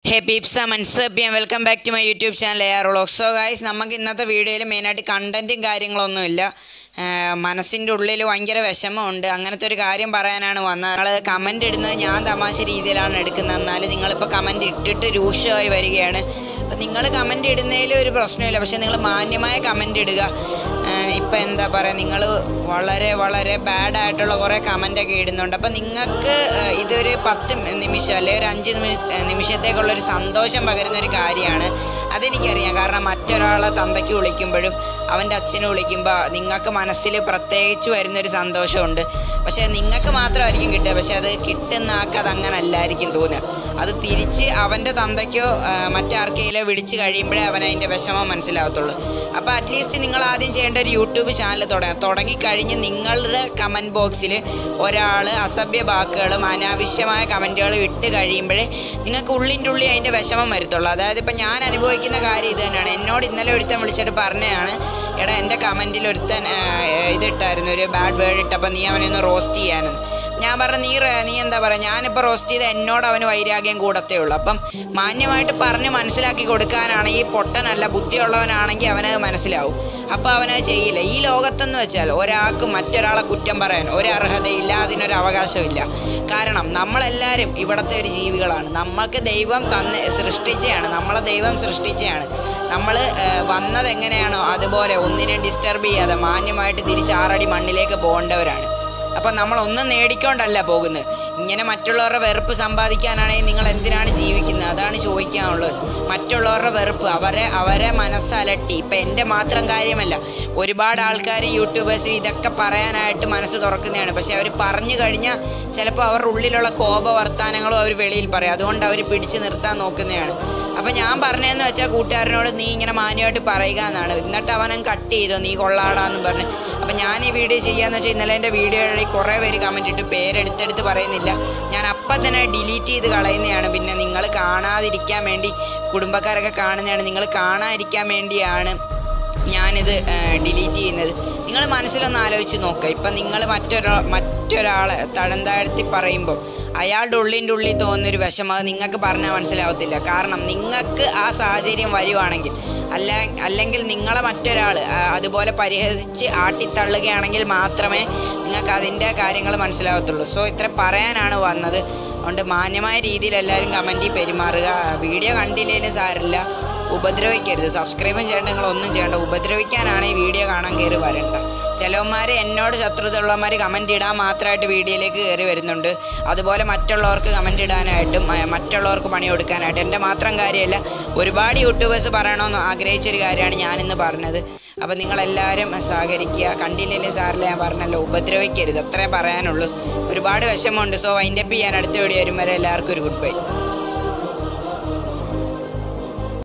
ഹേ peeps മൻസബ്യം welcome back to my YouTube channel A R vlogs so guys നമുക്ക് ഇന്നത്തെ വീഡിയോയിൽ മെയിനായിട്ട് കണ്ടൻറ്റും കാര്യങ്ങളൊന്നുമില്ല മനസ്സിൻ്റെ ഉള്ളിൽ ഭയങ്കര വിഷമമുണ്ട് അങ്ങനത്തെ ഒരു കാര്യം പറയാനാണ് വന്നത് നിങ്ങൾ കമൻ്റ് ഇടുന്നത് ഞാൻ തമാശ രീതിയിലാണ് എടുക്കുന്നത് എന്നാൽ നിങ്ങളിപ്പോൾ കമൻ്റ് ഇട്ടിട്ട് രൂക്ഷമായി വരികയാണ് അപ്പോൾ നിങ്ങൾ കമൻ്റ് ഇടുന്നതിൽ ഒരു പ്രശ്നമില്ല പക്ഷേ നിങ്ങൾ മാന്യമായ കമൻ്റ് ഇടുക ഇപ്പം എന്താ പറയുക നിങ്ങൾ വളരെ വളരെ ബാഡ് ആയിട്ടുള്ള കുറേ കമൻ്റൊക്കെ ഇടുന്നുണ്ട് അപ്പം നിങ്ങൾക്ക് ഏഹ്, ഇതൊരു പത്ത് നിമിഷം അല്ലെങ്കിൽ ഒരു അഞ്ച് നിമി- ഏഹ്, നിമിഷത്തേക്കുള്ളൊരു സന്തോഷം പകരുന്ന ഒരു കാര്യമാണ് അതെനിക്കറിയാം കാരണം മറ്റൊരാളെ തന്തയ്ക്ക് വിളിക്കുമ്പോഴും അവൻ്റെ അച്ഛനെ വിളിക്കുമ്പോൾ നിങ്ങൾക്ക് മനസ്സിൽ പ്രത്യേകിച്ച് വരുന്നൊരു സന്തോഷമുണ്ട് പക്ഷേ നിങ്ങൾക്ക് മാത്രമായിരിക്കും കിട്ടുക പക്ഷേ അത് കിട്ടുന്ന ആൾക്ക് അത് അങ്ങനെ അല്ലായിരിക്കും തോന്നുക അത് തിരിച്ച് അവൻ്റെ തന്തയ്ക്കോ ആ, മറ്റാർക്കെങ്കിലോ വിളിച്ച് കഴിയുമ്പോഴേ അവൻ അതിൻ്റെ വിഷമം മനസ്സിലാവത്തുള്ളൂ അപ്പോൾ അറ്റ്ലീസ്റ്റ് നിങ്ങൾ ആദ്യം ചെയ്യേണ്ട ഒരു യൂട്യൂബ് ചാനൽ തുടങ്ങാം തുടങ്ങിക്കഴിഞ്ഞ് നിങ്ങളുടെ കമൻറ്റ് ബോക്സിൽ ഒരാൾ അസഭ്യ വാക്കുകളും അനാവശ്യമായ കമൻറ്റുകളും ഇട്ട് കഴിയുമ്പോഴേ നിങ്ങൾക്ക് ഉള്ളിൻ്റെ ഉള്ളിൽ അതിൻ്റെ വിഷമം വരത്തുള്ളൂ അതായത് ഇപ്പം ഞാൻ അനുഭവിക്കുന്ന കാര്യം ഇത് തന്നെയാണ് എന്നോട് ഇന്നലെ ഒരുത്തൻ വിളിച്ചിട്ട് പറഞ്ഞതാണ് എടാ എൻ്റെ കമൻറ്റിൽ ഒരുത്തൻ ആ, ഇതിട്ടായിരുന്നു ഒരു ബാഡ് വേർഡ് ഇട്ടപ്പോൾ നീ അവനെ ഒന്ന് റോസ്റ്റ് ചെയ്യാനെന്ന് ഞാൻ പറഞ്ഞു നീ റ- നീ എന്താ പറയുക ഞാനിപ്പോൾ റോസ്റ്റ് ചെയ്ത് എന്നോട് അവന് വൈരാഗ്യം കൂടത്തേ ഉള്ളൂ അപ്പം മാന്യമായിട്ട് പറഞ്ഞ് മനസ്സിലാക്കി കൊടുക്കാനാണെങ്കിൽ പൊട്ടനല്ല ബുദ്ധിയുള്ളവനാണെങ്കിൽ അവനത് മനസ്സിലാവും അപ്പോൾ അവനത് ചെയ്യില്ല ഈ ലോകത്തെന്ന് വെച്ചാൽ ഒരാൾക്ക് മറ്റൊരാളെ കുറ്റം പറയാൻ ഒരു അർഹതയില്ല അതിനൊരു അവകാശമില്ല കാരണം നമ്മളെല്ലാവരും ഇവിടുത്തെ ഒരു ജീവികളാണ് നമ്മൾക്ക് ദൈവം തന്ന് സൃഷ്ടിച്ചതാണ് നമ്മളെ ദൈവം സൃഷ്ടിച്ചതാണ് നമ്മൾ വന്നത് എങ്ങനെയാണോ അതുപോലെ ഒന്നിനെയും ഡിസ്റ്റർബ് ചെയ്യാതെ മാന്യമായിട്ട് തിരിച്ചാറടി മണ്ണിലേക്ക് പോകേണ്ടവരാണ് അപ്പം നമ്മൾ ഒന്നും നേടിക്കൊണ്ടല്ല പോകുന്നത് ഇങ്ങനെ മറ്റുള്ളവരുടെ വെറുപ്പ് സമ്പാദിക്കാനാണെങ്കിൽ നിങ്ങൾ എന്തിനാണ് ജീവിക്കുന്നത് അതാണ് ചോദിക്കാനുള്ളത് മറ്റുള്ളവരുടെ വെറുപ്പ് അവരെ അവരെ മനസ്സലട്ടി ഇപ്പം എൻ്റെ മാത്രം കാര്യമല്ല ഒരുപാട് ആൾക്കാർ യൂട്യൂബേഴ്സ് ഇതൊക്കെ പറയാനായിട്ട് മനസ്സ് തുറക്കുന്നതാണ് പക്ഷെ അവർ പറഞ്ഞു കഴിഞ്ഞാൽ ചിലപ്പോൾ അവരുടെ ഉള്ളിലുള്ള കോപ വർത്താനങ്ങളും അവർ വെളിയിൽ പറയും അതുകൊണ്ട് അവർ പിടിച്ചു നിർത്താൻ നോക്കുന്നതാണ് അപ്പം ഞാൻ പറഞ്ഞതെന്ന് വെച്ചാൽ കൂട്ടുകാരനോട് നീ ഇങ്ങനെ മാന്യമായിട്ട് പറയുക എന്നാണ് എന്നിട്ട് അവനും കട്ട് ചെയ്തോ നീ കൊള്ളാടാന്ന് പറഞ്ഞ് അപ്പം ഞാൻ ഈ വീഡിയോ ചെയ്യാന്ന് വെച്ചാൽ ഇന്നലെ എൻ്റെ വീഡിയോയിൽ കുറേ പേര് കമൻറ്റ് ഇട്ട് പേരെടുത്തെടുത്ത് പറയുന്നില്ല ഞാൻ അപ്പം തന്നെ ഡിലീറ്റ് ചെയ്ത് കളയുന്നതാണ് പിന്നെ നിങ്ങൾ കാണാതിരിക്കാൻ വേണ്ടി കുടുംബക്കാരൊക്കെ കാണുന്നതാണ് നിങ്ങൾ കാണാതിരിക്കാൻ വേണ്ടിയാണ് ഞാനിത് ഡിലീറ്റ് ചെയ്യുന്നത് നിങ്ങൾ മനസ്സിലൊന്ന് ആലോചിച്ച് നോക്കുക ഇപ്പം നിങ്ങൾ മറ്റൊരാ മറ്റൊരാളെ തഴം താഴ്ത്തി പറയുമ്പോൾ അയാളുടെ ഉള്ളിൻ്റെ ഉള്ളിൽ തോന്നുന്നൊരു വിഷമം അത് നിങ്ങൾക്ക് പറഞ്ഞാൽ മനസ്സിലാവത്തില്ല കാരണം നിങ്ങൾക്ക് ആ സാഹചര്യം വരുവാണെങ്കിൽ അല്ല അല്ലെങ്കിൽ നിങ്ങളെ മറ്റൊരാൾ അതുപോലെ പരിഹസിച്ച് ആട്ടിത്തള്ളുകയാണെങ്കിൽ മാത്രമേ നിങ്ങൾക്ക് അതിൻ്റെ കാര്യങ്ങൾ മനസ്സിലാവത്തുള്ളൂ സോ ഇത്ര പറയാനാണ് വന്നത് അതുകൊണ്ട് മാന്യമായ രീതിയിൽ എല്ലാവരും കമൻറ്റിൽ പെരുമാറുക വീഡിയോ കണ്ടില്ലെങ്കിലും സാരില്ല ഉപദ്രവിക്കരുത് സബ്സ്ക്രൈബും ചെയ്യേണ്ട നിങ്ങൾ ഒന്നും ചെയ്യേണ്ട ഉപദ്രവിക്കാനാണ് ഈ വീഡിയോ കാണാൻ കയറി വരേണ്ട ചിലവന്മാർ എന്നോട് ശത്രുതയുള്ളവന്മാർ കമൻറ്റ് ഇടാൻ മാത്രമായിട്ട് വീഡിയോയിലേക്ക് കയറി വരുന്നുണ്ട് അതുപോലെ മറ്റുള്ളവർക്ക് കമൻറ്റ് ഇടാനായിട്ടും മ- മറ്റുള്ളവർക്ക് പണി കൊടുക്കാനായിട്ട് എൻ്റെ മാത്രം കാര്യമല്ല ഒരുപാട് യൂട്യൂബേഴ്സ് പറയണമെന്ന് ആഗ്രഹിച്ചൊരു കാര്യമാണ് ഞാനിന്ന് പറഞ്ഞത് അപ്പോൾ നിങ്ങളെല്ലാവരും സഹകരിക്കുക കണ്ടില്ലെങ്കിലും സാറില്ല ഞാൻ പറഞ്ഞല്ലോ ഉപദ്രവിക്കരുത് അത്രേ പറയാനുള്ളൂ ഒരുപാട് വിഷമമുണ്ട് സോ വൈൻഡപ്പ് ചെയ്യാൻ അടുത്ത വീഡിയോ വരും വരെ എല്ലാവർക്കും ഒരു ഗുഡ് ബൈ